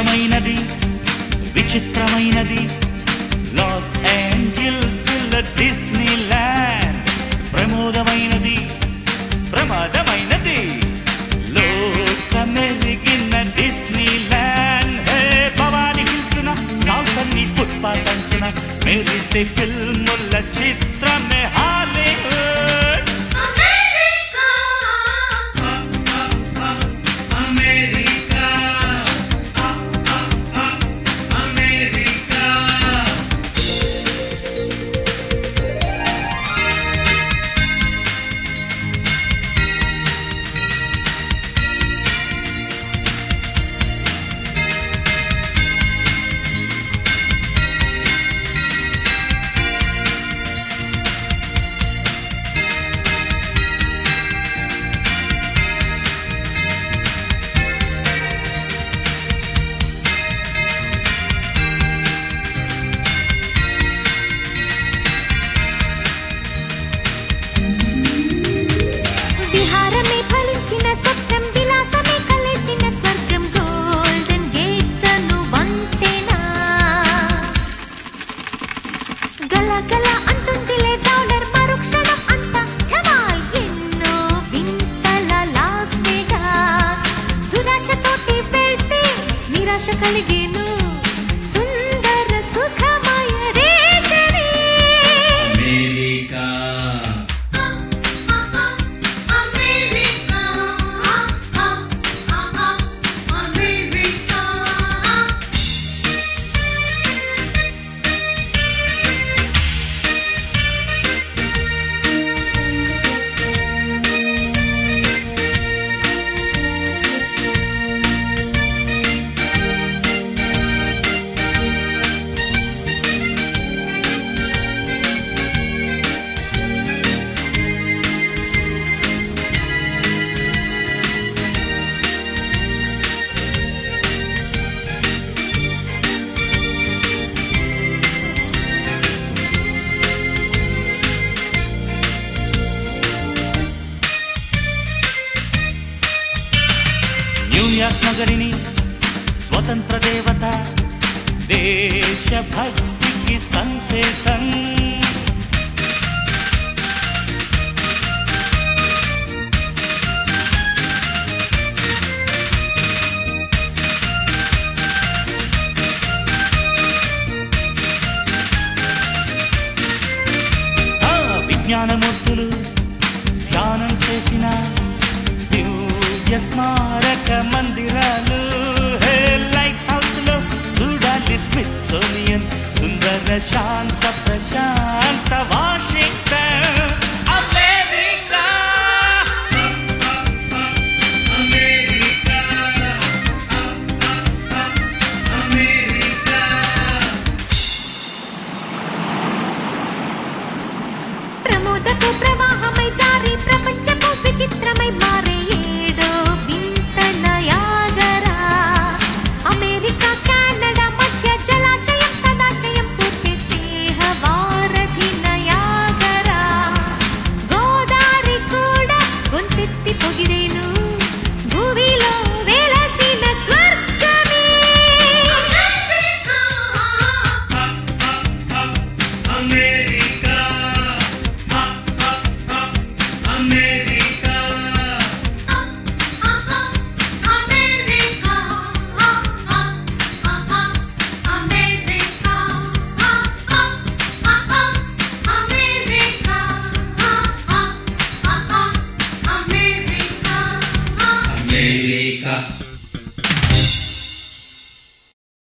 అందమైనది విచిత్రమైనది Los Angeles Disneyland ప్రమోదమైనది ప్రమాదమైనది లోకమెరిగిన డిస్నీ ల్యాండ్ హే భవాని హిల్సున స్టాల్స్ అన్ని ఫుట్పాత్ అంచున మెరిసే ఫిల్ముల చిత్రమే హాలీవుడ్ విహారమే ఫలించిన స్వప్నం విలాసమే కలిసిన స్వర్గం గోల్డెన్ గేట్ అను వంతెనా గల గల అంటుందిలే డాలర్ మరుక్షణం అంతా ధమాల్ ఎన్నో వింతల లాస్ వేగాస్ దురాశతోటి వెళ్తే నిరాశ కలిగేను సుందర సుఖమయ దేశమే అమెరికా న్యూయార్క్ నగరిని స్వతంత్ర దేవత దేశభక్తికి సంకేతం ఆ విజ్ఞానమూర్తులు ధ్యానం చేసిన దివ్య స్మారక మందిరాలు హే లైట్ హౌస్ లో చూడాలి స్మిత్సోనియన్ సుందర శాంత ప్రశాంత వాషింగ్టన్ అమెరికా ప్రమోదపు ప్రవాహమై జారి ప్రపంచపు విచిత్రమై మారే ఏడో వింత నయాగరా అమెరికా కెనడా మధ్య జలాశయం సదాశయం పూచే స్నేహ వారధి నయాగరా గోదారి కూడా గొంతెత్తి పొగిరేను భూమిలో వెలసిన స్వర్గమే అమెరికా అమెరికా